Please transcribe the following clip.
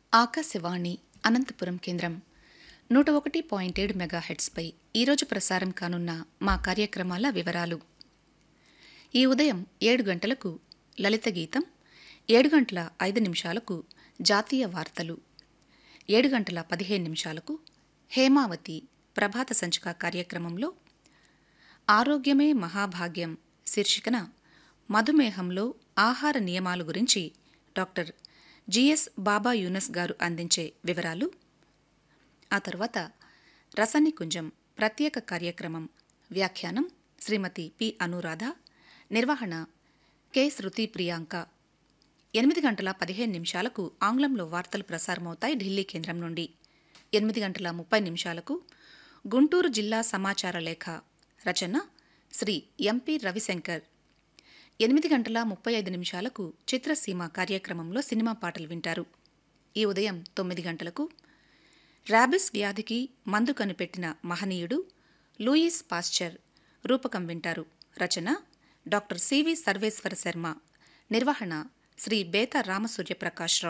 ఆకాశవాణి అనంతపురం కేంద్రం నూట ఒకటి పాయింట్ ఏడు మెగాహెట్స్పై ఈరోజు ప్రసారం కానున్న మా కార్యక్రమాల వివరాలు ఈ ఉదయం ఏడు గంటలకు లలిత గీతం ఏడు గంటల ఐదు నిమిషాలకు జాతీయ వార్తలు ఏడు గంటల పదిహేను నిమిషాలకు హేమావతి ప్రభాత సంచిక కార్యక్రమంలో ఆరోగ్యమే మహాభాగ్యం శీర్షికన మధుమేహంలో ఆహార నియమాలు గురించి డాక్టర్ జిఎస్ బాబా యూనస్ గారు అందించే వివరాలు ఆ తర్వాత రసనికుంజం ప్రత్యేక కార్యక్రమం వ్యాఖ్యానం శ్రీమతి పి అనురాధ నిర్వహణ కె శృతి ప్రియాంక ఎనిమిది గంటల పదిహేను నిమిషాలకు ఆంగ్లంలో వార్తలు ప్రసారమవుతాయి ఢిల్లీ కేంద్రం నుండి ఎనిమిది గంటల ముప్పై నిమిషాలకు గుంటూరు జిల్లా సమాచార లేఖ రచన శ్రీ ఎంపి రవిశంకర్ ఎనిమిది గంటల ముప్పై ఐదు నిమిషాలకు చిత్రసీమ కార్యక్రమంలో సినిమా పాటలు వింటారు ఈ ఉదయం తొమ్మిది గంటలకు ర్యాబిస్ వ్యాధికి మందు కనిపెట్టిన మహనీయుడు లూయిస్ పాస్చర్ రూపకం వింటారు రచన డాక్టర్ సివి సర్వేశ్వర శర్మ నిర్వహణ శ్రీ బేత రామసూర్యప్రకాశ్రావు